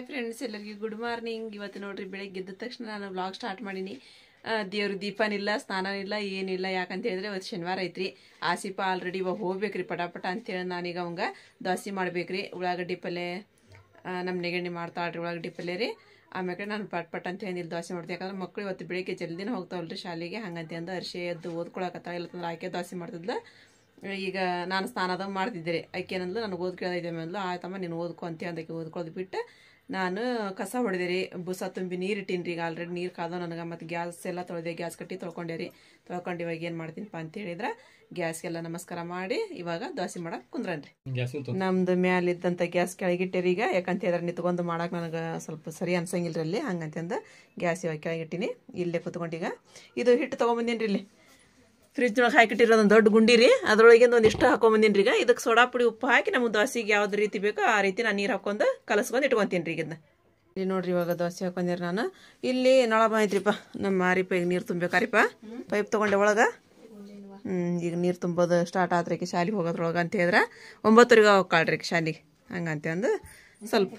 Friends ಎಲ್ಲರಿಗೂ good morning ಇವತ್ತು ನೋಡ್ರಿ ಬೆಳಗ್ಗೆ ಎದ್ದ ತಕ್ಷಣ ನಾನು ವ್ಲಾಗ್ ಸ್ಟಾರ್ಟ್ ಮಾಡೀನಿ ದೇವ್ರ ದೀಪನಿಲ್ಲ ಸ್ನಾನನಿಲ್ಲ ಏನಿಲ್ಲ ಯಾಕಂತ ಹೇಳಿದ್ರೆ ಇವತ್ತು ಶನಿವಾರ ಐತ್ರಿ ಆಸಿಪ ಆಲ್ರೆಡಿ ಇವಾಗ ಹೋಗ್ಬೇಕ್ರಿ ಪಟಾಪಟ ಅಂತೇಳಿ ನಾನೀಗ ಅವಂಗ ದೋಸೆ ಮಾಡ್ಬೇಕ್ರಿ ಉಳ್ಳಾಗಡ್ಡಿ ಪಲ್ಯ ನಮ್ಮ ನೆಗಣ್ಣಿ ಮಾಡ್ತಾಳ್ರಿ ಉಳ್ಳಾಗಡ್ಡಿ ಪಲ್ಯ ರೀ ಆಮ್ಯಾಕೆ ನಾನು ಪಟ್ ಪಟ್ ಅಂತ ಹೇಳಿ ದೋಸೆ ಮಾಡ್ತೀನಿ ಯಾಕಂದ್ರೆ ಮಕ್ಕಳು ಇವತ್ತು ಬೆಳಿಗ್ಗೆ ಜಲ್ದಿನ ಹೋಗ್ತಾವಲ್ರಿ ಶಾಲೆಗೆ ಹಂಗಂತ ಅಂದ ಅರ್ಶಿ ಎದ್ದು ಓದ್ಕೊಳಕತ್ತಾಳ ಇಲ್ಲಂದ್ರೆ ಆಕೆ ದೋಸೆ ಮಾಡ್ತಿದ್ಲ ಈಗ ನಾನು ಸ್ನಾನದ ಮಾಡ್ತಿದ್ದೆ ರೀ ಆಕೆ ಏನಂದ್ಲು ನನಗೆ ಓದ್ ಕೇಳೋದೈತೆ ಅಂದ್ಲು ಆಯ್ತಮ್ಮ ನೀನು ಓದ್ಕೊ ಅಂತ ಅಂದಕ್ಕೆ ಓದ್ಕೊಳ್ಳೋದು ಬಿಟ್ಟು ನಾನು ಕಸ ಹೊಡೆದೆ ರೀ ಬುಸ ತುಂಬಿ ನೀರು ಇಟ್ಟೀನಿ ರೀ ಈಗ ಆಲ್ರೆಡಿ ನೀರು ಕಾದೋ ನನಗೆ ಮತ್ತು ಗ್ಯಾಸ್ ಎಲ್ಲ ತೊಳೆದೆ ಗ್ಯಾಸ್ ಕಟ್ಟಿ ತೊಳ್ಕೊಂಡೆ ರೀ ತೊಳ್ಕೊಂಡು ಇವಾಗ ಏನು ಮಾಡ್ತೀನಪ್ಪ ಅಂತ ಹೇಳಿದ್ರೆ ಗ್ಯಾಸ್ಗೆಲ್ಲ ನಮಸ್ಕಾರ ಮಾಡಿ ಇವಾಗ ದೋಸೆ ಮಾಡಕ್ಕೆ ಕುಂದ್ರನ್ರಿ ಗ್ಯಾಸಿನ ನಮ್ದು ಮ್ಯಾಲಿದ್ದಂಥ ಗ್ಯಾಸ್ ಕೆಳಗಿಟ್ಟಿರಿ ಈಗ ಯಾಕಂತ ಹೇಳಿದ್ರೆ ನಿಂತ್ಕೊಂಡು ಮಾಡಕ್ಕೆ ನನಗೆ ಸ್ವಲ್ಪ ಸರಿ ಅನ್ಸಂಗಿಲ್ಲ ಅಲ್ಲಿ ಹಂಗಂತಂದು ಗ್ಯಾಸ್ ಇವಾಗ ಕೆಳಗಿಟ್ಟಿನಿ ಇಲ್ಲೇ ಕುತ್ಕೊಂಡೀಗ ಇದು ಹಿಟ್ಟು ತೊಗೊಂಬಂದೇನಿ ರೀ ಇಲ್ಲಿ ಫ್ರಿಜ್ನೊಳಗೆ ಹಾಕಿಟ್ಟಿರೋದು ಒಂದು ದೊಡ್ಡ ಗುಂಡಿ ರೀ ಅದ್ರೊಳಗಿಂದ ಒಂದು ಇಷ್ಟು ಹಾಕೊಂಬಂದಿನಿ ರೀ ಈಗ ಇದಕ್ಕೆ ಸೋಡಾ ಪುಡಿ ಉಪ್ಪು ಹಾಕಿ ನಮಗೆ ದೋಸೆಗೆ ಯಾವ್ದು ರೀತಿ ಬೇಕೋ ಆ ರೀತಿ ನಾನು ನೀರು ಹಾಕೊಂಡು ಕಲಸ್ಕೊಂಡು ಇಟ್ಕೊತೀನಿ ರೀ ಇದನ್ನ ಇಲ್ಲಿ ನೋಡ್ರಿ ಇವಾಗ ದೋಸೆ ಹಾಕೊಂಡಿರಿ ನಾನು ಇಲ್ಲಿ ನಳ ಬಂದೈತ್ರಿಪ್ಪ ನಮ್ಮ ಮಾರಿಪ ಈಗ ನೀರು ತುಂಬೇಕಾರಿಪ್ಪ ಪೈಪ್ ತೊಗೊಂಡೆ ಒಳಗೆ ಹ್ಞೂ ಈಗ ನೀರು ತುಂಬೋದು ಸ್ಟಾರ್ಟ್ ಆತ್ರಿ ಈಕಿ ಶಾಲೆಗೆ ಹೋಗೋದ್ರೊಳಗೆ ಅಂತ ಹೇಳಿದ್ರೆ ಒಂಬತ್ತುವರೆಗೆ ಹೋಗ್ಕಾಳ್ರಿ ಈಕಿ ಶಾಲೆಗೆ ಹಂಗಂತ ಅಂದು ಸ್ವಲ್ಪ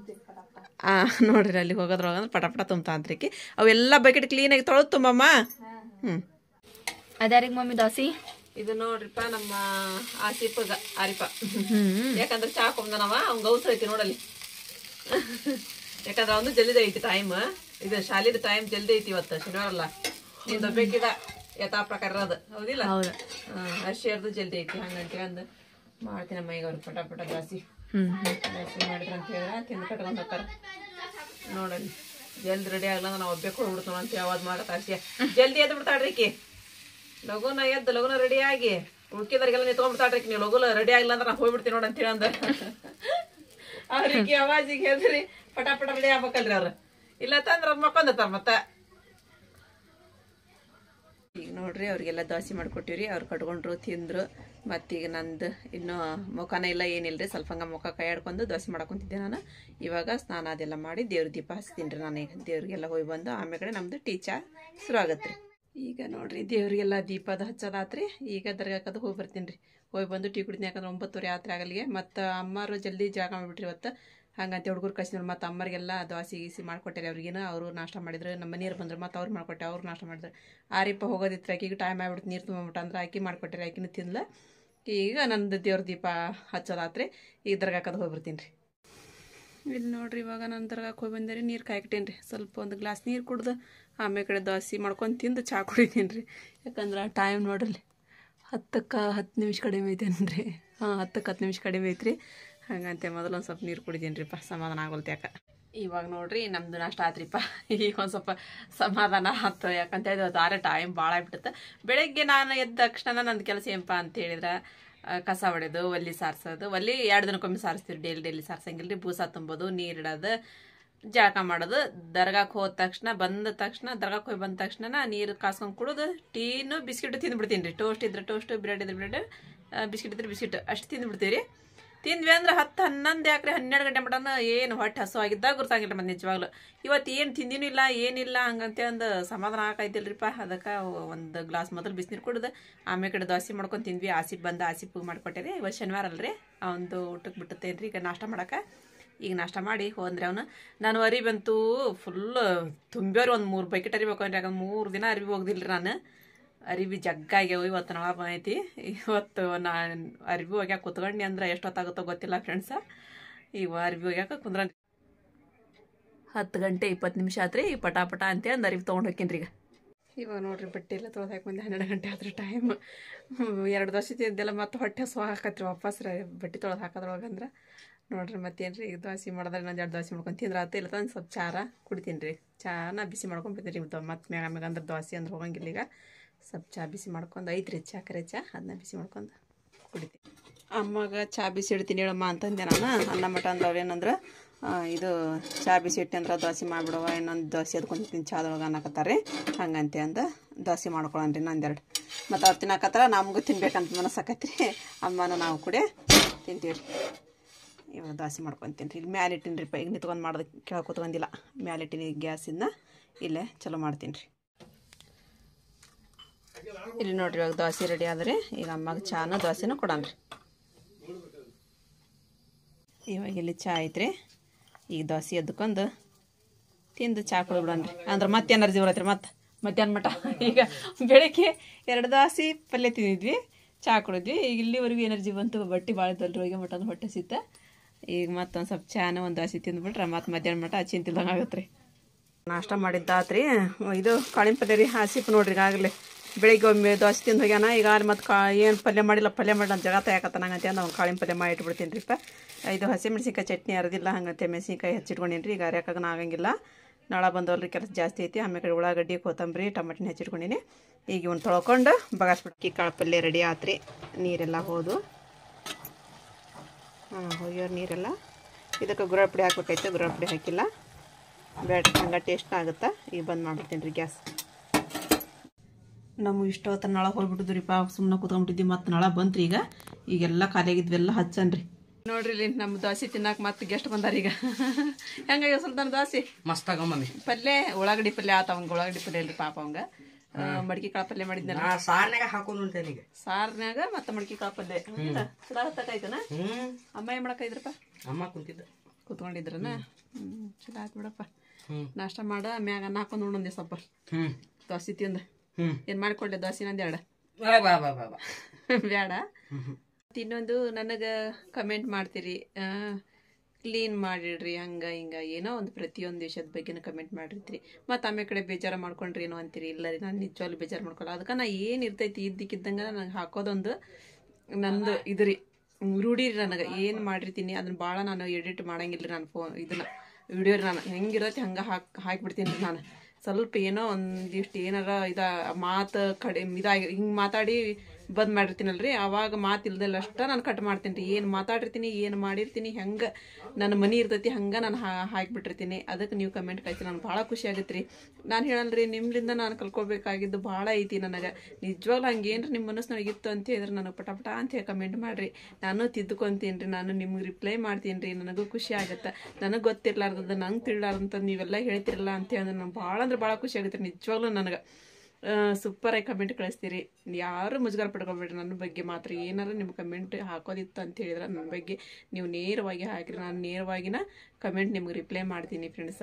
ಆ ನೋಡ್ರಿ ಅಲ್ಲಿ ಹೋಗೋದ್ರೊಳಗೆ ಅಂದ್ರೆ ಪಟ ಪಟ ತುಂಬ್ತಾ ಅಂತ್ರಿಕಿ ಅವೆಲ್ಲ ಬಕೆಟ್ ಕ್ಲೀನಾಗಿ ತೊಳೆದು ತುಂಬಮ್ಮ ಹ್ಞೂ ಅದ್ಯಾರಿಗೆ ಮಮ್ಮಿ ದೋಸಿ ಇದು ನೋಡ್ರಿಪ್ಪ ನಮ್ಮ ಆಸಿಪಗ ಆರಿಪ ಯಾಕಂದ್ರೆ ಚಾ ಕೊಂದನವ ಅವ್ನ್ ಗೌಸ್ ಐತಿ ನೋಡಲ್ಲಿ ಯಾಕಂದ್ರೆ ಅವನು ಜಲ್ದಿ ಐತಿ ಟೈಮ್ ಇದು ಶಾಲಿದ ಟೈಮ್ ಜಲ್ದಿ ಐತಿ ಇವತ್ತು ಶನಿವಾರ ಅಲ್ಲ ನಿಂದ ಬೇಕಿದ ಯಥಾ ಪ್ರಕಾರ ಅದು ಹೌದಿಲ್ಲ ಹೌದು ಅರ್ಶಿಯರ್ದು ಜಲ್ದಿ ಐತಿ ಹಂಗಂತ ಅಂದು ಮಾಡ್ತೀನಿ ಅಮ್ಮ ಈಗ ಅವ್ರು ಪಟ ಪಟ ಜಾಸ್ತಿ ಹ್ಮ್ ಜಾಸ್ತಿ ಮಾಡಿದ್ರ ಅಂತ ಹೇಳಿದ್ರೆ ತಿಂದು ಕಟ್ಕೊಂಡು ಹೋಗ್ತಾರ ನೋಡಲ್ಲಿ ಜಲ್ದಿ ರೆಡಿ ಆಗ್ಲ ನಾವು ಒಬ್ಬೇಕು ಹೋಗ್ಬಿಡ್ತು ಅಂತ ಯಾವ್ದು ಮಾಡತ್ತ ಅರ್ಶಿಯ ಜಲ್ದಿ ಎದ್ದು ಬಿಡ್ತಾಳ್ರಿ ಈಕಿ ಲಗುನ ಎದ್ದು ಲಗುನ ರೆಡಿ ಆಗಿ ಉಳ್ಕಿದವ್ರಿಗೆಲ್ಲ ನಿಂತ್ಕೊಂಡ್ಬಿಡ್ತಾಳ್ರಿ ನೀವು ಲಗುನ ರೆಡಿ ಆಗಿಲ್ಲ ಅಂದ್ರೆ ನಾವು ಹೋಗ್ಬಿಡ್ತೀವಿ ನೋಡ್ ಅಂತ ಅಂದ ಅವ್ರಿಗೆ ಅವಾಜಿಗೆ ಹೆದ್ರಿ ಪಟ ಪಟ ರೆಡಿ ಆಗ್ಬೇಕಲ್ರಿ ಅವ್ರು ಇಲ್ಲ ತಂದ್ರ ಮಕ್ಕೊಂದಿರ್ತಾರ ಮತ್ತ ಈಗ ನೋಡ್ರಿ ಅವ್ರಿಗೆಲ್ಲ ದೋಸೆ ಮಾಡ್ಕೊಟ್ಟಿವ್ರಿ ಅವ್ರು ಕಟ್ಕೊಂಡ್ರು ತಿಂದ್ರು ಮತ್ತೀಗ ನಂದು ಇನ್ನೂ ಮುಖನ ಇಲ್ಲ ಏನಿಲ್ರಿ ಸ್ವಲ್ಪ ಹಂಗ ಮುಖ ಕೈ ಆಡ್ಕೊಂಡು ದೋಸೆ ಮಾಡಕೊಂತಿದ್ದೆ ನಾನು ಇವಾಗ ಸ್ನಾನ ಅದೆಲ್ಲ ಮಾಡಿ ದೇವ್ರ ದೀಪ ಹಚ್ತೀನಿ ರೀ ನಾನು ಈಗ ದೇವ್ರಿಗೆಲ್ಲ ಹೋಗಿ ಬಂದು ಆಮೇಲೆ ಕಡೆ ನಮ್ದು ಟೀಚಾ ಶುರು ಆಗತ್ತೆ ರೀ ಈಗ ನೋಡ್ರಿ ದೇವ್ರಿಗೆಲ್ಲ ದೀಪದ ಹಚ್ಚೋದಾತ್ರಿ ಈಗ ದರ್ಗಾಕದು ಹೋಗಿ ಬರ್ತೀನಿ ರೀ ಹೋಗಿ ಬಂದು ಟೀ ಕುಡಿತೀನಿ ಯಾಕಂದ್ರೆ ಒಂಬತ್ತುವರೆ ಆತ್ರಿ ಆಗಲಿಗೆ ಮತ್ತು ಅಮ್ಮರು ಜಲ್ದಿ ಜಾಗ ಮಾಡಿಬಿಟ್ರಿ ಇವತ್ತು ಹಂಗಂತ ಹುಡುಗರು ಕಳ್ಸಿದ್ರು ಮತ್ತು ಅಮ್ಮರಿಗೆಲ್ಲ ದೋಸೆ ಗೀಸಿ ಮಾಡ್ಕೊಟ್ಟಾರೆ ಅವ್ರಿಗೇನು ಅವರು ನಾಷ್ಟ ಮಾಡಿದ್ರು ನಮ್ಮ ಮನೆಯವ್ರು ಬಂದ್ರು ಮತ್ತು ಅವ್ರು ಮಾಡ್ಕೊಟ್ಟೆ ಅವ್ರು ನಾಷ್ಟ ಮಾಡಿದ್ರು ಆರಿಪ ಹೋಗೋದಿತ್ತು ಆಕಿಗೆ ಟೈಮ್ ಆಗ್ಬಿಡ್ತು ನೀರು ತುಂಬಿಬಿಟ್ಟು ಅಂದ್ರೆ ಆಕಿ ಮಾಡ್ಕೊಟ್ಟಾರೆ ಆಕಿನೂ ತಿನ್ಲ ಈಗ ನಂದು ದೇವ್ರ ದೀಪ ಹಚ್ಚೋದಾತ್ರಿ ಈಗ ದರ್ಗಾಕದು ಹೋಗಿ ಬರ್ತೀನಿ ರೀ ಇಲ್ಲಿ ನೋಡ್ರಿ ಇವಾಗ ನಾನು ದರ್ಗಾಕ್ಕೆ ಹೋಗಿ ಬಂದೆ ರೀ ನೀರು ಕಾಯ್ಕಿಟ್ಟೇನಿ ರೀ ಸ್ವಲ್ಪ ಒಂದು ಗ್ಲಾಸ್ ನೀರು ಕುಡ್ದು ಆಮೇಲೆ ಕಡೆ ದೋಸೆ ಮಾಡ್ಕೊಂಡು ತಿಂದು ಚಾ ಕುಡಿತೀನಿ ರೀ ಯಾಕಂದ್ರೆ ಟೈಮ್ ನೋಡ್ರಿ ಹತ್ತಕ್ಕೆ ಹತ್ತು ನಿಮಿಷ ಕಡಿಮೆ ಐತೇನ್ರಿ ಹಾಂ ಹತ್ತಕ್ಕೆ ಹತ್ತು ನಿಮಿಷ ಕಡಿಮೆ ಐತ್ರಿ ಹಂಗಂತೆ ಮೊದಲು ಒಂದು ಸ್ವಲ್ಪ ನೀರು ಕುಡಿದೀನಿ ರೀಪ್ಪ ಸಮಾಧಾನ ಆಗೋಲ್ತು ಯಾಕೆ ಇವಾಗ ನೋಡ್ರಿ ನಮ್ದು ನಾಷ್ಟ ಆತ್ರಿಪ್ಪ ಈಗ ಒಂದು ಸ್ವಲ್ಪ ಸಮಾಧಾನ ಆಯ್ತು ಯಾಕಂತ ಹೇಳಿದ್ರೆ ಆರೆ ಟೈಮ್ ಭಾಳ ಆಗ್ಬಿಡುತ್ತೆ ಬೆಳಗ್ಗೆ ನಾನು ಎದ್ದ ತಕ್ಷಣ ನಂದು ಕೆಲಸ ಏನಪ್ಪ ಅಂತ ಹೇಳಿದ್ರೆ ಆ, ಕಸ ಹೊಡೆದು ಒಲ್ಲಿ ಸಾರ್ಸೋದು ಒಲ್ಲಿ ಎರಡು ದಿನಕ್ಕೊಮ್ಮೆ ಸಾರಿಸ್ತೀವಿ ಡೈಲಿ ಡೈಲಿ ಸಾರ್ಸಂಗಿಲ್ಲ ರೀ ಬೂಸ ತುಂಬೋದು ನೀರು ಇಡೋದು ಜಳಕ ಮಾಡೋದು ದರ್ಗಾಕ್ಕೆ ಹೋದ ತಕ್ಷಣ ಬಂದ ತಕ್ಷಣ ದರ್ಗಾಕ್ಕೆ ಹೋಗಿ ಬಂದ ತಕ್ಷಣ ನೀರು ಕಾಸ್ಕೊಂಡು ಕುಡಿದು ಟೀನು ಬಿಸ್ಕಿಟ್ ತಿಂದ್ಬಿಡ್ತೀನಿ ರೀ ಟೋಸ್ಟ್ ಇದ್ರೆ ಟೋಸ್ಟ್ ಬ್ರೆಡ್ ಇದ್ರೆ ಬ್ರೆಡ್ ಬಿಸ್ಕಿಟ್ ಇದ್ರೆ ಬಿಸ್ಕಿಟ್ ಅಷ್ಟು ತಿಂದ್ಬಿಡ್ತೀವಿ ರೀ ತಿಂದ್ವಿ ಅಂದ್ರೆ ಹತ್ತು ಹನ್ನೊಂದು ಯಾಕ್ರೆ ಹನ್ನೆರಡು ಗಂಟೆ ಮಟನ ಏನು ಹೊಟ್ಟೆ ಹಸು ಆಗಿದ್ದಾಗ ಗುರ್ತಾಗಿಲ್ಲ ಮತ್ತೆ ನಿಜವಾಗ್ಲು ಇವತ್ತು ಏನು ತಿಂದಿನೂ ಇಲ್ಲ ಏನಿಲ್ಲ ಹಂಗಂತೆ ಒಂದು ಸಮಾಧಾನ ಆಕೈತಿಲ್ರಿಪ್ಪ ಅದಕ್ಕೆ ಒಂದು ಗ್ಲಾಸ್ ಮೊದಲು ಬಿಸಿನೀರು ಕುಡ್ದು ಆಮೇಲೆ ಕಡೆ ದೋಸೆ ಮಾಡ್ಕೊಂಡು ತಿಂದ್ವಿ ಆಸಿಪ್ ಬಂದು ಆಸಿಪ್ಪಿಗೆ ಮಾಡಿಕೊಟ್ಟೆ ರೀ ಇವತ್ತು ಶನಿವಾರ ಅಲ್ರಿ ಒಂದು ಊಟಕ್ಕೆ ಬಿಟ್ಟತ್ತೇನು ರೀ ಈಗ ನಾಷ್ಟ ಮಾಡಕ್ಕೆ ಈಗ ನಾಷ್ಟ ಮಾಡಿ ಹೋದ್ರೆ ಅವನು ನಾನು ಅರಿಬಂತೂ ಫುಲ್ ತುಂಬ್ಯವ್ರಿ ಒಂದು ಮೂರು ಬಕೆಟ್ ಅರಿಬೇಕು ಅಂದ್ರೆ ಯಾಕಂದ್ರೆ ಮೂರು ದಿನ ಅರಿವಿ ಹೋಗ್ದಿಲ್ರಿ ನಾನು ಅರಿವಿ ಜಗ್ಗಾಗ್ಯಾವ ಇವತ್ತು ನಾಳ ಬಂದೈತಿ ಇವತ್ತು ನಾನು ಅರಿವಿ ಹೋಗ್ಯಾಕ ಕುತ್ಕೊಂಡಿ ಅಂದ್ರೆ ಎಷ್ಟೊತ್ತಾಗುತ್ತೋ ಗೊತ್ತಿಲ್ಲ ಫ್ರೆಂಡ್ಸ ಈಗ ಅರಿವಿ ಹೋಗ್ಯಾಕ ಕುಂದ್ರ ಹತ್ತು ಗಂಟೆ ಇಪ್ಪತ್ತು ನಿಮಿಷ ಆತ್ರಿ ಪಟ ಪಟ ಅಂತೇಳಿ ಒಂದು ಅರಿವಿ ತೊಗೊಂಡು ಹೋಗ್ತೀನಿ ಈಗ ಇವಾಗ ನೋಡ್ರಿ ಬಟ್ಟೆ ಎಲ್ಲ ತೊಳೆದು ಹಾಕೊಂಡೆ ಹನ್ನೆರಡು ಗಂಟೆ ಆದ್ರೆ ಟೈಮ್ ಎರಡು ದೋಸೆ ತಿಂದೆಲ್ಲ ಮತ್ತೆ ಹೊಟ್ಟೆ ಹಸು ಹಾಕತ್ರಿ ವಾಪಸ್ ರೀ ಬಟ್ಟೆ ತೊಳೆದು ಹಾಕೋದ್ರೊಳಗೆ ಅಂದ್ರೆ ನೋಡ್ರಿ ಮತ್ತೇನು ರೀ ಈಗ ದೋಸೆ ಮಾಡಿದ್ರೆ ಇನ್ನೊಂದು ಎರಡು ದೋಸೆ ಮಾಡ್ಕೊಂಡು ತಿಂದ್ರೆ ಆತ ಇಲ್ಲ ತಂದು ಸ್ವಲ್ಪ ಚಾರ ಕುಡಿತೀನಿ ರೀ ಚಾನ ಬಿಸಿ ಮಾಡ್ಕೊಂಡು ಬಿಡ್ತೀನಿ ರೀ ಮತ್ತೆ ಮ್ಯಾಗ ಮ್ಯಾಗ ಅಂದ್ರೆ ದೋಸೆ ಅಂದ್ರೆ ಹೋಗಂಗಿಲ್ಲ ಈಗ ಸ್ವಲ್ಪ ಚಾ ಬಿಸಿ ಮಾಡ್ಕೊಂಡು ಐತ್ರಿ ಚಾ ಕರೆ ಚಾ ಅದನ್ನ ಬಿಸಿ ಮಾಡ್ಕೊಂಡು ಕುಡಿತೀನಿ ಅಮ್ಮಗೆ ಚಾ ಬಿಸಿ ಇಡ್ತೀನಿ ಹೇಳಮ್ಮ ಅಂತಂದೆ ನಾನು ಅನ್ನ ಮಟ ಅಂದವ್ರು ಏನಂದ್ರೆ ಆ, ಇದು ಚಾ ಬಿಸಿ ಇಟ್ಟು ಅಂದ್ರೆ ದೋಸೆ ಮಾಡಿಬಿಡುವ ಇನ್ನೊಂದು ದೋಸೆ ಎದ್ಕೊಂತೀನಿ ಚಾದೊಳಗೆ ಅನ್ನಕತ್ತಾರೆ ಹಂಗಂತೆ ಅಂದ ದೋಸೆ ಮಾಡ್ಕೊಳನ್ರಿ ಇನ್ನೊಂದೆರಡು ಮತ್ತು ಅವ್ರು ತಿನ್ನಕತ್ತಾರ ನಮಗೂ ತಿನ್ಬೇಕಂತ ಮನಸ್ಸಾಕತ್ರಿ ಅಮ್ಮನ ನಾವು ಕೂಡ ತಿಂತೀವಿ ರೀ ಇವಾಗ ದೋಸೆ ಮಾಡ್ಕೊತೀನಿ ರೀ ಇಲ್ಲಿ ಮ್ಯಾಲೆ ಇಟ್ಟಿನಿ ರೀ ಈಗ ನಿಂತ್ಕೊಂಡು ಮಾಡೋದು ಕೆಳಗೆ ಕೂತ್ಕೊಂಡಿಲ್ಲ ಮ್ಯಾಲೆ ಇಟ್ಟಿನಿ ಗ್ಯಾಸಿಂದ ಇಲ್ಲೇ ಚಲೋ ಮಾಡ್ತೀನಿ ರೀ ಇಲ್ಲಿ ನೋಡ್ರಿ ಇವಾಗ ದೋಸೆ ರೆಡಿ ಆದ್ರೆ ಈಗ ಅಮ್ಮಗೆ ಚಾನ ದೋಸೆನೂ ಕೊಡೋಣ ಇವಾಗ ಇಲ್ಲಿ ಚಾ ಐತ್ರಿ ಈಗ ದೋಸೆ ಎದ್ದುಕೊಂಡು ತಿಂದು ಚಾ ಕುಡಿಬಿಡೋಣ್ರಿ ಅಂದ್ರೆ ಮತ್ತೆ ಎನರ್ಜಿ ಬರತ್ರಿ ಮತ್ತೆ ಮಧ್ಯಾಹ್ನ ಮಟ ಈಗ ಬೆಳಗ್ಗೆ ಎರಡು ದಾಸಿ ಪಲ್ಯ ತಿಂದಿದ್ವಿ ಚಾ ಕುಡಿದ್ವಿ ಈಗ ಇಲ್ಲಿವರೆಗೂ ಎನರ್ಜಿ ಬಂತು ಬಟ್ಟೆ ಭಾಳ ಇದ್ದಲ್ರಿ ಹೋಗಿ ಮಟನ್ ಹೊಟ್ಟೆ ಸಿತ್ತ ಈಗ ಮತ್ತೊಂದು ಸ್ವಲ್ಪ ಚಾನ ಒಂದು ದಾಸಿ ತಿಂದ್ಬಿಟ್ರೆ ಮತ್ತೆ ಮಧ್ಯಾಹ್ನ ಮಟ ಚಿಂತಿಲ್ದಂಗೆ ಆಗತ್ತೆ ರೀ ನಾಷ್ಟ ಮಾಡಿದ್ದಾತ್ರಿ ಇದು ಕಾಳಿನ ಪಲ್ಯ ರೀ ಹಸಿಪ್ ನೋಡ್ರಿ ಈಗಾಗಲೇ ಬೆಳಿಗ್ಗೆ ಒಮ್ಮೆ ದೋಸೆ ತಿಂದು ಹೋಗ್ಯಾನ ಈಗ ಅಲ್ಲಿ ಮತ್ತೆ ಕಾ ಏನು ಪಲ್ಯ ಮಾಡಿಲ್ಲ ಪಲ್ಯ ಮಾಡಿ ನಾನು ಜಗ ತೆಗಿಯಕತ್ತ ನಂಗಂತೆ ನಾವು ಕಾಳಿನ ಪಲ್ಯ ಮಾಡಿ ಇಟ್ಬಿಡ್ತೀನಿ ರೀ ಇದು ಹಸಿ ಮೆಣಸಿನ್ಕಾಯಿ ಚಟ್ನಿ ಅರದಿಲ್ಲ ಹಂಗಂತೆ ಮೆಣಸಿನ್ಕಾಯಿ ಹಚ್ಚಿಟ್ಕೊಂಡೀನಿ ರೀ ಈಗ ಅರ್ಯಾಕಾಗ ಆಗಂಗಿಲ್ಲ ನಾಳೆ ಬಂದವ್ರಿ ಕೆಲಸ ಜಾಸ್ತಿ ಐತಿ ಆಮೇಲೆ ಕಡೆ ಉಳ್ಳಾಗಡ್ಡಿ ಕೊತ್ತಂಬರಿ ಟಮಟಿನ ಹೆಚ್ಚಿಟ್ಕೊಂಡೀನಿ ಈಗ ಇವ್ನು ತೊಳ್ಕೊಂಡು ಬಗಾಸ್ಬಿಟ್ಟು ಕಾಳು ಪಲ್ಯ ರೆಡಿ ಆತ್ರಿ ನೀರೆಲ್ಲ ಹೋದು ಹಾಂ ಹೋಗ್ಯವ್ರ ನೀರೆಲ್ಲ ಇದಕ್ಕೆ ಗುರ ಪುಡಿ ಹಾಕ್ಬೇಕಾಯ್ತು ಗುರ ಪುಡಿ ಹಾಕಿಲ್ಲ ಬೇಡ ಹಂಗೆ ಟೇಸ್ಟ್ ಆಗುತ್ತಾ ಈಗ ಬಂದ್ ಮಾಡ್ಬಿಡ್ತೀನಿ ರೀ ಗ್ಯಾಸ್ ನಮ್ಮ ಇಷ್ಟ ಹೊತ್ತ ನಳ ಹೋಗ್ಬಿಟ್ಟಿದ್ವಿ ರೀ ಪಾ ಸುಮ್ಮನೆ ಕೂತ್ಕೊಂಡ್ಬಿಟ್ಟಿದ್ವಿ ಮತ್ತು ನಳ ಬಂತ್ರಿ ಈಗ ಈಗೆಲ್ಲ ಖಾಲಿಯಾಗಿದ್ವೆಲ್ಲ ಹಚ್ಚನ್ರಿ ನೋಡ್ರಿ ಇಲ್ಲಿ ನಮ್ಮ ದೋಸೆ ತಿನ್ನಾಕ ಮತ್ತೆ ಗೆಸ್ಟ್ ಬಂದಾರ ಈಗ ಹೆಂಗ ಸುಲ್ತಾನ ದೋಸೆ ಮಸ್ತ್ ಆಗ ಮಮ್ಮಿ ಪಲ್ಯ ಉಳ್ಳಾಗಡ್ಡಿ ಪಲ್ಯ ಆತ ಅವಂಗ ಉಳ್ಳಾಗಡ್ಡಿ ಪಲ್ಯ ಇಲ್ರಿ ಪಾಪ ಅವಂಗ ಆ, ಮಡಕಿ ಕಾಳು ಪಲ್ಯ ಮಾಡಿದ್ನಲ್ಲ ನಾ ಸಾರ್ನಾಗ ಹಾಕೊಂಡು ಉಂಟೇನೆ ಈಗ ಸಾರ್ನ್ಯಾಗ ಮತ್ತೆ ಮಡಕಿ ಕಾಳು ಪಲ್ಯ ಚಲೋ ಹತ್ತಕಾಯ್ತನ ಹ್ಮ್ ಅಮ್ಮ ಏನ್ ಮಾಡಕೈದ್ರಪ್ಪ ಅಮ್ಮ ಕುಂತಿದ್ದ ಕೂತ್ಕೊಂಡಿದ್ರನ ಹ್ಮ್ ಚಲೋ ಆಯ್ತು ಬಿಡಪ್ಪ ಹ್ಮ್ ನಾಷ್ಟ ಮಾಡ ಮ್ಯಾಗ ಅನ್ನ ಹಾಕೊಂಡು ಉಣ್ಣೊಂದಿ ಸ್ವಲ್ಪ ಹ್ಮ್ ದೋಸೆ ತಿಂದ ಹ್ಮ್ ಏನ್ ಮಾಡಿಕೊಡ್ಲೆ ದೋಸೆ ನಂದು ಎರಡ ಬಾ ಬಾ ಬಾ ಬಾ ಬಾ ಬೇಡ ಹ್ಮ್ ಹ್ಮ್. ಮತ್ತ್ ಇನ್ನೊಂದು ನನಗೆ ಕಮೆಂಟ್ ಮಾಡ್ತೀರಿ ಕ್ಲೀನ್ ಮಾಡಿಡ್ರಿ ಹಂಗ ಹಿಂಗ ಏನೋ ಒಂದು ಪ್ರತಿಯೊಂದು ವಿಷಯದ ಬಗ್ಗೆನೂ ಕಮೆಂಟ್ ಮಾಡಿರ್ತೀರಿ ಮತ್ತು ಆಮೇಲೆ ಕಡೆ ಬೇಜಾರ ಮಾಡ್ಕೊಂಡ್ರಿ ಏನೋ ಅಂತೀರಿ ಇಲ್ಲ ರೀ ನಾನು ನಿಜವಾಗ್ಲೂ ಬೇಜಾರು ಮಾಡ್ಕೊಲ್ಲ ಅದಕ್ಕೆ ನಾ ಏನು ಇರ್ತೈತಿ ಇದ್ದಕ್ಕಿದ್ದಂಗೆ ನನಗೆ ಹಾಕೋದೊಂದು ನಂದು ಇದು ರೀ ರೂಢಿ ರೀ ನನಗೆ ಏನು ಮಾಡಿರ್ತೀನಿ ಅದನ್ನ ಭಾಳ ನಾನು ಎಡಿಟ್ ಮಾಡಂಗಿಲ್ಲ ರೀ ನಾನು ಫೋನ್ ಇದನ್ನ ವಿಡಿಯೋ ನಾನು ಹೆಂಗಿರತ್ತೆ ಹಂಗೆ ಹಾಕಿ ಹಾಕಿಬಿಡ್ತೀನಿ ರೀ ನಾನು ಸ್ವಲ್ಪ ಏನೋ ಒಂದಿಷ್ಟು ಏನಾರ ಇದ ಮಾತು ಕಡೆ ಇದಾಗಿ ಹಿಂಗೆ ಮಾತಾಡಿ ಬಂದ್ ಮಾಡಿರ್ತೀನಲ್ರಿ ಅವಾಗ ಮಾತು ಇಲ್ದಲ್ಲ ಅಷ್ಟ ನಾನು ಕಟ್ ಮಾಡ್ತೀನಿ ರೀ ಏನು ಮಾತಾಡಿರ್ತೀನಿ ಏನು ಮಾಡಿರ್ತೀನಿ ಹೆಂಗೆ ನನ್ನ ಮನೆ ಇರ್ತೈತಿ ಹಂಗೆ ನಾನು ಹಾಕಿಬಿಟ್ಟಿರ್ತೀನಿ ಅದಕ್ಕೆ ನೀವು ಕಮೆಂಟ್ ಕಳಿಸಿ ನನಗೆ ಭಾಳ ಖುಷಿ ಆಗತ್ತೆ ರೀ ನಾನು ಹೇಳಲ್ರಿ ನಿಮ್ಲಿಂದ ನಾನು ಕಲ್ಕೋಬೇಕಾಗಿದ್ದು ಭಾಳ ಐತಿ ನನಗೆ ನಿಜವಾಗ್ಲೂ ಹಂಗೇನ್ರಿ ನಿಮ್ಮ ಮನಸ್ಸಿನೊಳಗೆ ಇತ್ತು ಅಂತ ಹೇಳಿದ್ರೆ ನನಗೆ ಪಟ ಪಟ ಅಂತ ಹೇಳಿ ಕಮೆಂಟ್ ಮಾಡಿರಿ ನಾನು ತಿದ್ದುಕೊಂತೀನಿ ರೀ ನಾನು ನಿಮ್ಗೆ ರಿಪ್ಲೈ ಮಾಡ್ತೀನಿ ರೀ ನನಗೂ ಖುಷಿ ಆಗುತ್ತೆ ನನಗೆ ಗೊತ್ತಿರ್ಲಾರ್ದದ್ದು ನಂಗೆ ತಿಳ್ಲಾರ್ದಂತ ನೀವೆಲ್ಲ ಹೇಳ್ತಿರಲ್ಲ ಅಂತ ಹೇಳಿ ನಂಗೆ ಭಾಳ ಅಂದ್ರೆ ಭಾಳ ಖುಷಿ ಆಗುತ್ತೆ ನಿಜವಾಗ್ಲೂ ನನಗೆ ಸೂಪರಾಗಿ ಕಮೆಂಟ್ ಕಳಿಸ್ತೀರಿ ಯಾರು ಮುಜುಗರ ಪಡ್ಕೊಬೇಡ್ರಿ ನನ್ನ ಬಗ್ಗೆ ಮಾತ್ರ ಏನಾರು ನಿಮ್ಮ ಕಮೆಂಟ್ ಹಾಕೋದಿತ್ತು ಅಂತ ಹೇಳಿದ್ರೆ ನನ್ನ ಬಗ್ಗೆ ನೀವು ನೇರವಾಗಿ ಹಾಕಿರಿ ನಾನು ನೇರವಾಗಿನ ಕಮೆಂಟ್ ನಿಮ್ಗೆ ರಿಪ್ಲೈ ಮಾಡ್ತೀನಿ ಫ್ರೆಂಡ್ಸ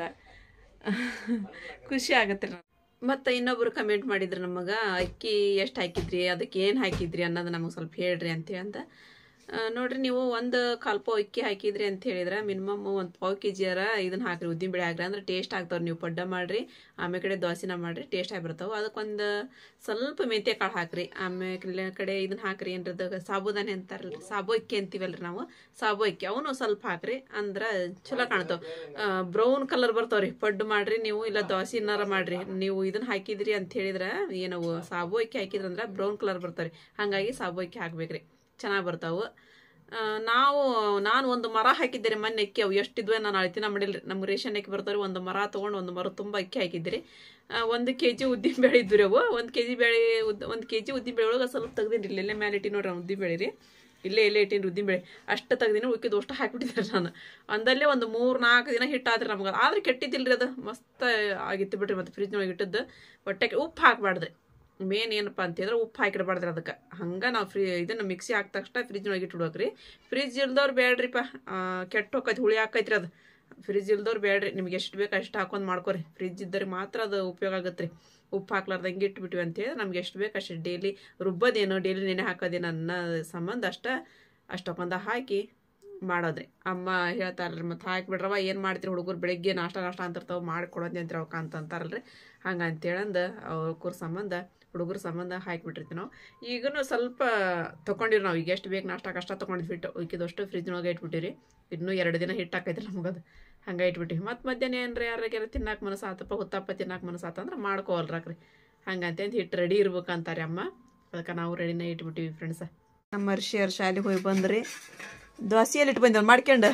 ಖುಷಿ ಆಗುತ್ತೆ ಮತ್ತು ಇನ್ನೊಬ್ರು ಕಮೆಂಟ್ ಮಾಡಿದ್ರು ನಮಗೆ ಅಕ್ಕಿ ಎಷ್ಟು ಹಾಕಿದ್ರಿ ಅದಕ್ಕೆ ಏನು ಹಾಕಿದ್ರಿ ಅನ್ನೋದು ನಮಗೆ ಸ್ವಲ್ಪ ಹೇಳ್ರಿ ಅಂತೇಳಿ ಅಂತ ಆ, ನೋಡ್ರಿ ನೀವು ಒಂದು ಕಾಲು ಪಾವ್ ಅಕ್ಕಿ ಹಾಕಿದ್ರಿ ಅಂತ ಹೇಳಿದ್ರೆ ಮಿನಿಮಮ್ ಒಂದು ಪಾವ್ ಕೆ ಜಿಯರ ಇದನ್ನ ಹಾಕ್ರಿ ಉದ್ದಿನ ಬೇಳೆ ಹಾಕ್ರಿ ಅಂದ್ರೆ ಟೇಸ್ಟ್ ಆಗ್ತಾವ್ರಿ ನೀವು ಪಡ್ಡ ಮಾಡ್ರಿ ಆಮೇಲೆ ಕಡೆ ದೋಸೆನ ಮಾಡ್ರಿ ಟೇಸ್ಟ್ ಆಗಿರ್ತಾವೆ ಅದಕ್ಕೊಂದು ಸ್ವಲ್ಪ ಮೆಂತ್ಯ ಕಾಳು ಹಾಕ್ರಿ ಆಮೇಲೆ ಕಡೆ ಇದನ್ನ ಹಾಕ್ರಿ ಏನ್ರದ ಸಾಬುದಾನಿ ಅಂತಾರಲ್ರಿ ಸಾಬು ಅಕ್ಕಿ ಅಂತೀವಲ್ರಿ ನಾವು ಸಾಬು ಅಕ್ಕಿ ಅವನು ಸ್ವಲ್ಪ ಹಾಕ್ರಿ ಅಂದ್ರೆ ಚಲೋ ಕಾಣ್ತಾವ ಬ್ರೌನ್ ಕಲರ್ ಬರ್ತಾವ್ರಿ ಪಡ್ಡು ಮಾಡ್ರಿ ನೀವು ಇಲ್ಲ ದೋಸೆ ಏನಾರ ಮಾಡ್ರಿ ನೀವು ಇದನ್ನ ಹಾಕಿದ್ರಿ ಅಂತ ಹೇಳಿದ್ರೆ ಏನವು ಸಾಬು ಅಕ್ಕಿ ಹಾಕಿದ್ರಂದ್ರೆ ಬ್ರೌನ್ ಕಲರ್ ಬರ್ತಾವ್ರಿ ಹಾಗಾಗಿ ಸಾಬು ಅಕ್ಕಿ ಹಾಕ್ಬೇಕ್ರಿ ಚೆನ್ನಾಗಿ ಬರ್ತಾವು ಆ, ನಾವು ನಾನು ಒಂದು ಮರ ಹಾಕಿದ್ದೆ ಮೊನ್ನೆ ಅಕ್ಕಿ ಅವು ಎಷ್ಟಿದ್ವೆ ನಾನು ಅಳ್ತಿನ ಮಾಡಿಲ್ರಿ ನಮ್ಗೆ ರೇಷನ್ ಅಕ್ಕಿ ಬರ್ತಾವ್ರಿ ಒಂದು ಮರ ತೊಗೊಂಡು ಒಂದು ಮರ ತುಂಬ ಅಕ್ಕಿ ಹಾಕಿದ್ರಿ ಆ, ಒಂದು ಕೆ ಜಿ ಉದ್ದಿನ ಬೇಳೆ ಇದ್ವು ರೀ ಅವು ಒಂದು ಕೆ ಜಿ ಬೇಳೆ ಉದ್ದ ಒಂದು ಕೆ ಜಿ ಉದ್ದಿನ ಬೇಳೆ ಒಳಗೆ ಸ್ವಲ್ಪ ತೆಗ್ದೀನಿ ರೀ ಇಲ್ಲೇ ಮೇಲೆ ಇಟ್ಟಿ ನೋಡ್ರಿ ಅವ್ನು ಉದ್ದಿನ ಬೇಳೆ ರೀ ಇಲ್ಲೇ ಇಲ್ಲೇ ಇಟ್ಟಿನಿ ಉದ್ದಿನ ಬೇಳೆ ಅಷ್ಟು ತೆಗ್ದಿನಿ ಉಳ್ಕಿದ್ದು ಅಷ್ಟು ಹಾಕಿಬಿಟ್ಟಿದ್ದೆ ನಾನು ಅಂದಲ್ಲೇ ಒಂದು ಮೂರು ನಾಲ್ಕು ದಿನ ಹಿಟ್ಟಾದ್ರಿ ನಮ್ಗೆ ಆದ್ರೆ ಕೆಟ್ಟಿದ್ದಿಲ್ರಿ ಅದು ಮಸ್ತ್ ಆಗಿತ್ತು ಬಿಡ್ರಿ ಮತ್ತೆ ಫ್ರಿಜ್ನೊಳಗೆ ಇಟ್ಟದ್ದು ಹೊಟ್ಟೆ ಉಪ್ಪು ಹಾಕ್ಬಾರ್ದ್ರಿ ಮೇನ್ ಏನಪ್ಪ ಅಂತಂದ್ರೆ ಉಪ್ಪು ಹಾಕಿಡ್ಬಾರ್ದ್ರಿ ಅದಕ್ಕೆ ಹಂಗೆ ನಾವು ಫ್ರೀ ಇದನ್ನ ಮಿಕ್ಸಿ ಹಾಕಿದ ತಕ್ಷಣ ಫ್ರಿಜ್ನೊಳಗೆ ಇಟ್ಬಿಡ್ಬೇಕ್ರಿ ಫ್ರಿಜ್ ಇಲ್ದವ್ರು ಬೇಡ್ರಿಪ್ಪ ಕೆಟ್ಟ ಹೋಕೈತಿ ಹುಳಿ ಹಾಕೈತ್ರಿ ಅದು ಫ್ರಿಜ್ ಇಲ್ದವ್ರು ಬೇಡ್ರಿ ನಿಮ್ಗೆ ಎಷ್ಟು ಬೇಕು ಅಷ್ಟು ಹಾಕೊಂಡು ಮಾಡ್ಕೊರಿ ಫ್ರಿಜ್ ಇದ್ದರೆ ಮಾತ್ರ ಅದು ಉಪಯೋಗ ಆಗತ್ತೆ ರೀ ಉಪ್ಪು ಹಾಕ್ಲಾರ್ದಂಗೆ ಇಟ್ಬಿಟ್ವಿ ಅಂತೇಳಿ ನಮ್ಗೆ ಎಷ್ಟು ಬೇಕು ಅಷ್ಟು ಡೈಲಿ ರುಬ್ಬೋದೇನು ಡೈಲಿ ನೆನೆ ಹಾಕೋದೇನು ಅನ್ನೋ ಸಂಬಂಧ ಅಷ್ಟ ಅಷ್ಟು ಹಾಕೊಂಡ ಹಾಕಿ ಮಾಡೋದ್ರಿ ಅಮ್ಮ ಹೇಳ್ತಾರಲ್ರಿ ಮತ್ತು ಹಾಕಿಬಿಡ್ರವ ಏನು ಮಾಡ್ತೀರಿ ಹುಡುಗರು ಬೆಳಿಗ್ಗೆ ನಾಷ್ಟ ನಾಷ್ಟ ಅಂತಿರ್ತಾವೆ ಮಾಡಿ ಕೊಡೋದಿ ಅಂತೀರಿ ಅವಕ್ಕ ಅಂತ ಅಂತಾರಲ್ರಿ ಹಂಗೆ ಅಂತೇಳಂದು ಅವ್ರ ಸಂಬಂಧ ಹುಡುಗರ ಸಂಬಂಧ ಹಾಕಿಬಿಟ್ಟಿರ್ತೀವಿ ನಾವು ಈಗನು ಸ್ವಲ್ಪ ತೊಗೊಂಡಿರಿ ನಾವು ಈಗ ಎಷ್ಟು ಬೇಕು ನಾಷ್ಟ ಕಷ್ಟ ತೊಗೊಂಡಿದ್ದು ಹಿಟ್ಟು ಉಳ್ಕಿದಷ್ಟು ಫ್ರಿಜ್ನೊಳಗೆ ಇಟ್ಬಿಟ್ಟಿರಿ ಇನ್ನೂ ಎರಡು ದಿನ ಹಿಟ್ಟು ಹಾಕೈತ್ರಿ ನಮಗದು ಹಂಗೆ ಇಟ್ಬಿಟ್ಟಿವಿ ಮತ್ತು ಮಧ್ಯಾಹ್ನ ಏನ್ರಿ ಯಾರಿಗಾರ ತಿನ್ನಕ್ಕೆ ಮನಸ್ಸು ಆತಪ್ಪ ಹುತ್ತಪ್ಪ ತಿನ್ನಕ್ಕೆ ಮನಸ್ಸು ಆತಂದ್ರೆ ಮಾಡ್ಕೋವಲ್ರಾಕ್ರಿ ಹಂಗಂತ ಹಿಟ್ಟು ರೆಡಿ ಇರ್ಬೇಕಂತಾರೆ ಅಮ್ಮ ಅದಕ್ಕೆ ನಾವು ರೆಡಿನೇ ಇಟ್ಬಿಟ್ಟಿವಿ ಫ್ರೆಂಡ್ಸ ನಮ್ಮ ಅರ್ಷಿಯರ್ ಶಾಲೆಗೆ ಹೋಗಿ ಬಂದ್ರಿ ದೋಸೆಯಲ್ಲಿ ಇಟ್ಟು ಬಂದೇವ್ ಮಾಡ್ಕೊಂಡು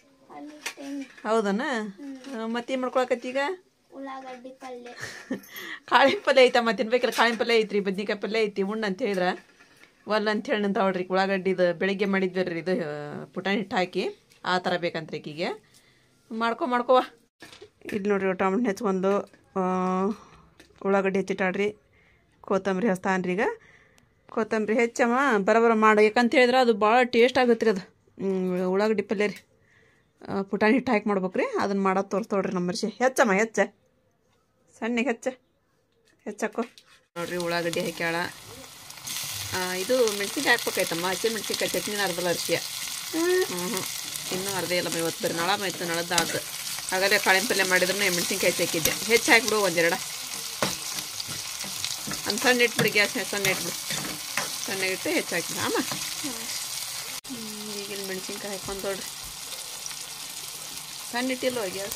ಹೌದನ ಮತ್ತೇನು ಮಾಡ್ಕೊಳಕತ್ತಿ ಈಗ ಉಳ್ಳಾಗಡ್ಡಿ ಪಲ್ಯ ಕಾಳಿನ ಪಲ್ಯ ಐತಮ್ಮ ತಿನ್ಬೇಕಲ್ಲ ಕಾಳಿನ ಪಲ್ಯ ಐತ್ರಿ ಬದ್ನಿಕಾಯಿ ಪಲ್ಯ ಐತಿ ಉಣ್ಣು ಅಂತ ಹೇಳಿದ್ರೆ ಒಲ್ಲ ಅಂತ ಹೇಳಿ ನಿಂತ ನೋಡ್ರಿ ಉಳ್ಳಾಗಡ್ಡಿದು ಬೆಳಿಗ್ಗೆ ಮಾಡಿದ್ವಿ ಇದು ಆ, ಪುಟಾಣಿ ಹಿಟ್ಟು ಹಾಕಿ ಆ ಥರ ಬೇಕಂತ್ರಿ ಈಕಿಗೆ ಮಾಡ್ಕೊ ಮಾಡ್ಕೋವ ಇಲ್ಲಿ ನೋಡ್ರಿ ಟೊಮೆಟೊ ಹೆಚ್ಕೊಂಡು ಆ, ಉಳ್ಳಾಗಡ್ಡಿ ಹೆಚ್ಚಿಟ್ಟಾಡ್ರಿ ಕೊತ್ತಂಬರಿ ಹಚ್ತಾನ್ರಿ ಈಗ ಕೊತ್ತಂಬರಿ ಹೆಚ್ಚಮ್ಮ ಬರಬರ ಮಾಡು ಯಾಕಂತ ಹೇಳಿದ್ರೆ ಅದು ಭಾಳ ಟೇಸ್ಟ್ ಆಗುತ್ತೆ ರೀ ಅದು ಹ್ಮ್, ಉಳ್ಳಾಗಡ್ಡಿ ಪಲ್ಯ ರೀ ಆ, ಪುಟಾಣಿ ಹಿಟ್ಟು ಹಾಕಿ ಮಾಡ್ಬೇಕ್ರಿ ಅದನ್ನ ಮಾಡೋದು ತೋರಿಸ್ತೋಡ್ರಿ ನಮ್ಮ ಮರ್ಷಿ ಹೆಚ್ಚಮ್ಮ ಹೆಚ್ಚ ಸಣ್ಣಗೆ ಹೆಚ್ಚ ಹೆಚ್ಚಕ್ಕೋ ನೋಡ್ರಿ ಉಳ್ಳಾಗಡ್ಡಿ ಹಾಕ್ಯಾಳ ಆ, ಇದು ಮೆಣಸಿನ್ಕಾಯಿ ಹಾಕ್ಬೇಕಾಯ್ತಮ್ಮ ಹಸಿ ಮೆಣಸಿನ್ಕಾಯಿ ಚಟ್ನಿನ ಅರ್ಧಲ್ಲ ಅರ್ಶಿಯ ಹ್ಞೂ ಹ್ಞೂ ಇನ್ನೂ ಅರ್ಧ ಇಲ್ಲ ಇವತ್ತು ಬರೀ ನಳ ಮೈತು ನಳದ ಆತು ಹಾಗಾದ್ರೆ ಕಾಳಿನ ಪಲ್ಯ ಮಾಡಿದ್ರು ಮೆಣಸಿನ್ಕಾಯಿ ಹಾಕಿದ್ದೆ ಹೆಚ್ಚು ಹಾಕ್ಬಿಡು ಒಂದೆರಡ ಒಂದು ಸಣ್ಣ ಇಟ್ಬಿಡಿ ಗ್ಯಾಸ್ ಸಣ್ಣ ಇಟ್ಬಿಡು ಸಣ್ಣಗಿಟ್ಟು ಹೆಚ್ಚು ಹಾಕಿದ ಅಮ್ಮ ಈಗಿನ ಮೆಣಸಿನ್ಕಾಯಿ ಹಾಕೊಂಡು ನೋಡ್ರಿ ಸಣ್ಣ ಇಟ್ಟಿಲ್ವ ಗ್ಯಾಸ್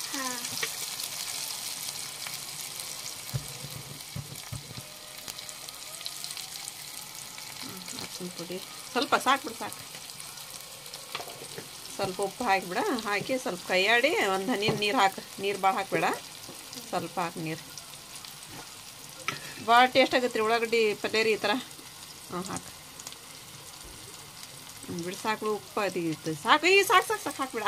ಅರ್ಶಿನ ಪುಡಿ ಸ್ವಲ್ಪ ಸಾಕ್ಬಿಡು ಸಾಕು ಸ್ವಲ್ಪ ಉಪ್ಪು ಹಾಕಿಬಿಡ ಹಾಕಿ ಸ್ವಲ್ಪ ಕೈಯಾಡಿ ಒಂದು ಹನಿ ನೀರು ಹಾಕು ನೀರು ಭಾಳ ಹಾಕ್ಬೇಡ ಸ್ವಲ್ಪ ಹಾಕಿ ನೀರು ಭಾಳ ಟೇಸ್ಟ್ ಆಗತ್ತೆ ರೀ ಉಳ್ಳಾಗಡ್ಡಿ ಪಲ್ಯ ರೀ ಈ ಥರ ಹಾಂ ಹಾಕು ಬಿಡು ಸಾಕು ಉಪ್ಪು ಅದು ಇದು ಸಾಕು ಈ ಸಾಕು ಸಾಕು ಸಾಕು ಹಾಕ್ಬಿಡ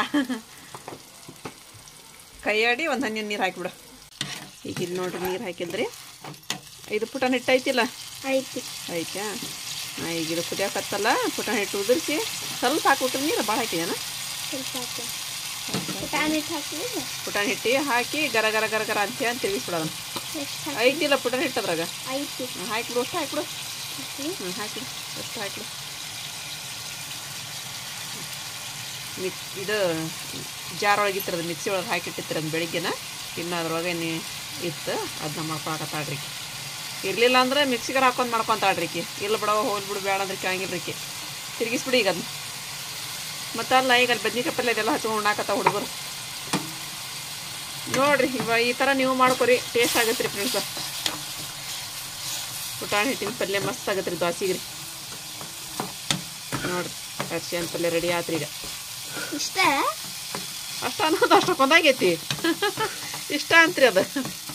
ಕೈಯಾಡಿ ಒಂದು ಹನಿ ನೀರು ಹಾಕಿಬಿಡು ಈಗ ಇಲ್ಲಿ ನೋಡ್ರಿ ನೀರು ಹಾಕಿದ್ರಿ ಇದು ಪುಟಾಣ ಹಿಟ್ಟು ಐತಿಲ್ಲ ಐತಿ ಐತಾ ಹಾಂ ಈಗ ಇದು ಕುದಿಯಾಕತ್ತಲ್ಲ ಪುಟಾಣ ಹಿಟ್ಟು ಉದುರಿಸಿ ಸ್ವಲ್ಪ ಹಾಕ್ಬಿಟ್ರೆ ನೀರು ಭಾಳ ಹಾಕಿದೇನ ಸ್ವಲ್ಪ ಹಾಕಿ ಪುಟಾಣಿ ಹಿಟ್ಟು ಹಾಕಿದ್ರೆ ಪುಟಾಣ ಹಿಟ್ಟು ಹಾಕಿ ಗರ ಗರ ಗರ ಗರ ಅಂತ ಹೇಳಿ ತಿರುಗಿಸ್ಬಿಡೋದು ಎಷ್ಟು ಹಾಕಿ ಐತಿಲ್ಲ ಪುಟಾಣ ಹಿಟ್ಟು ಅದ್ರಾಗ ಐತಿ ಹ್ಮ್, ಹಾಕ್ಬಿಡು ಅಷ್ಟು ಹಾಕ್ಬಿಡು ಹಾಕಿ ಹ್ಞೂ ಹಾಕಿಡು ಅಷ್ಟು ಹಾಕಿಡು ಮಿಕ್ ಇದು ಜಾರ್ ಒಳಗೆ ಇತ್ತಿರೋದು ಮಿಕ್ಸಿ ಒಳಗೆ ಹಾಕಿಟ್ಟಿರ್ತೀರ ಬೆಳಿಗ್ಗೆನ ಇನ್ನು ಅದ್ರೊಳಗೆ ನೀ ಇತ್ತು ಅದನ್ನ ಮಾಡ್ಕೊಳಕತ್ತಾಳ್ರಿ ಇರಲಿಲ್ಲ ಅಂದ್ರೆ ಮಿಕ್ಸಿಗಾರ ಹಾಕೊಂಡು ಮಾಡ್ಕೊಂತಾಳ್ರಿ ಈಕಿ ಇಲ್ಲ ಬಿಡವ ಹೋಲ್ ಬಿಡು ಬೇಡ ಅಂದ್ರೆ ಕೇಳಂಗಿಲ್ಲ ರೀಕಿ ತಿರುಗಿಸ್ಬಿಡಿ ಈಗ ಅದನ್ನ ಮತ್ತು ಅಲ್ಲ ಈಗ ಅಲ್ಲಿ ಬದ್ನಿಕಾಯಿ ಪಲ್ಯ ಇದೆಲ್ಲ ಹಚ್ಕೊಂಡು ಉಣ್ಣಾಕತ್ತ ಹುಡುಗರು ನೋಡ್ರಿ ಇವ ಈ ಥರ ನೀವು ಮಾಡ್ಕೊರಿ ಟೇಸ್ಟ್ ಆಗತ್ತೆ ರೀ ಫ್ರೆಂಡ್ಸ್ ಪುಟಾಣಿ ಹಿಟ್ಟಿನ ಪಲ್ಯ ಮಸ್ತ್ ಆಗತ್ತೆ ರೀ ದೋಸೆಗೆ ರೀ ನೋಡ್ರಿ ಅರ್ಶಿಯನ್ ಪಲ್ಯ ರೆಡಿ ಆತ್ರಿ ಈಗ ಇಷ್ಟ ಅಷ್ಟ ಅನ್ನೋದು ಅಷ್ಟು ಕೊಂದಾಗೈತಿ ಇಷ್ಟ ಅಂತ್ರಿ ಅದು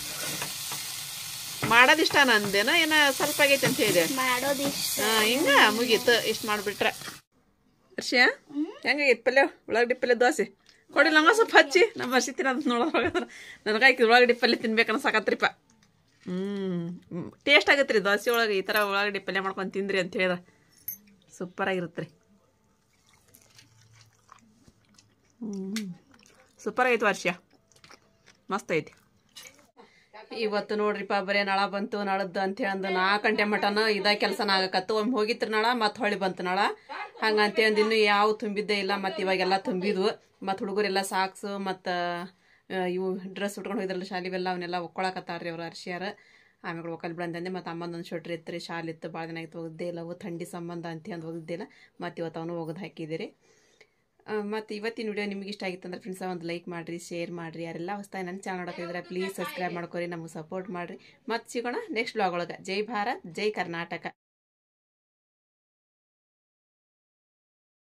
ಮಾಡೋದು ಇಷ್ಟ ನಂದೇನ ಏನ ಸ್ವಲ್ಪ ಆಗೈತಿ ಅಂತ ಹೇಳಿದೆ ಮಾಡೋದು ಇಷ್ಟ ಹಾ ಹಿಂಗ ಮುಗೀತು ಇಷ್ಟು ಮಾಡಿಬಿಟ್ರೆ ಹರ್ಷಿಯ ಹೆಂಗಾಗೈತಿ ಪಲ್ಯ ಉಳ್ಳಾಗಡ್ಡಿ ಪಲ್ಯ ದೋಸೆ ಕೊಡಿ ನಂಗೆ ಸ್ವಲ್ಪ ಹಚ್ಚಿ ನಮ್ಮ ಹರ್ಷಿ ತಿನ್ನೋದು ನೋಡೋದ್ರ ನನಗಾಕಿ ಉಳ್ಳಾಗಡ್ಡಿ ಪಲ್ಯ ತಿನ್ಬೇಕನ್ನ ಸಾಕತ್ರಿಪ್ಪ ಹ್ಞೂ ಟೇಸ್ಟ್ ಆಗತ್ತೆ ರೀ ದೋಸೆ ಒಳಗೆ ಈ ಥರ ಉಳ್ಳಾಗಡ್ಡಿ ಪಲ್ಯ ಮಾಡ್ಕೊಂಡು ತಿಂದ್ರಿ ಅಂತ ಹೇಳಿದ ಸೂಪರ್ ಆಗಿರುತ್ತೆ ರೀ ಹ್ಞೂ ಸೂಪರ್ ಆಗೈತಿ ವರ್ಷ ಮಸ್ತ್ ಐತಿ ಇವತ್ತು ನೋಡ್ರಿಪ್ಪ ಬರೀ ನಳ ಬಂತು ನಳದ್ದು ಅಂತ ಅಂದು ನಾಲ್ಕು ಗಂಟೆ ಮಟನ ಇದ ಕೆಲಸನ ಆಗಕತ್ತು ಒಮ್ಮೆ ಹೋಗಿತ್ತು ನಳ ಮತ್ತೆ ಹೊಳಿ ಬಂತು ನಳ ಹಂಗಂತ ಅಂದು ಇನ್ನೂ ಯಾವ ತುಂಬಿದ್ದೇ ಇಲ್ಲ ಮತ್ತು ಇವಾಗೆಲ್ಲ ತುಂಬಿದ್ವು ಮತ್ತು ಹುಡುಗರೆಲ್ಲ ಸಾಕ್ಸು ಮತ್ತು ಇವು ಡ್ರೆಸ್ ಉಟ್ಕೊಂಡು ಹೋಗಿದ್ರಲ್ಲ ಶಾಲಿವೆಲ್ಲ ಅವನ್ನೆಲ್ಲ ಒಕ್ಕೊಳಕತ್ತಾರ್ರಿ ಅವ್ರು ಅರ್ಶಿಯಾರ ಆಮೇಲೆ ಒಕ್ಕಲ್ ಬಿಡಂತಂದೆ ಮತ್ತು ಅಮ್ಮಂದೊಂದು ಶೊಟ್ರಿ ಇತ್ತು ರೀ ಶಾಲೆ ಇತ್ತು ಭಾಳ ದಿನ ಆಯ್ತು ಒಗ್ದೇ ಇಲ್ಲ ಅವು ಥಂಡಿ ಸಂಬಂಧ ಅಂತ ಅಂದು ಒಗ್ದೇ ಇಲ್ಲ ಮತ್ತು ಇವತ್ತು ಅವನು ಒಗ್ದು ಹಾಕಿದ್ದೀರಿ ಮತ್ತು ಇವತ್ತಿನ ವಿಡಿಯೋ ನಿಮ್ಗೆ ಇಷ್ಟ ಆಗಿತ್ತು ಅಂದ್ರೆ ಫ್ರೆಂಡ್ಸ ಒಂದು ಲೈಕ್ ಮಾಡಿರಿ ಶೇರ್ ಮಾಡಿರಿ ಯಾರೆಲ್ಲ ಹೊಸ್ತಾಗಿ ನನ್ನ ಚಾನಲ್ ನೋಡೋಕ್ಕಿದ್ರೆ ಪ್ಲೀಸ್ ಸಬ್ಸ್ಕ್ರೈಬ್ ಮಾಡ್ಕೊರಿ ನಮಗೆ ಸಪೋರ್ಟ್ ಮಾಡಿರಿ ಮತ್ತೆ ಸಿಗೋಣ ನೆಕ್ಸ್ಟ್ ಬ್ಲಾಗ್ ಒಳಗೆ ಜೈ ಭಾರತ್ ಜೈ ಕರ್ನಾಟಕ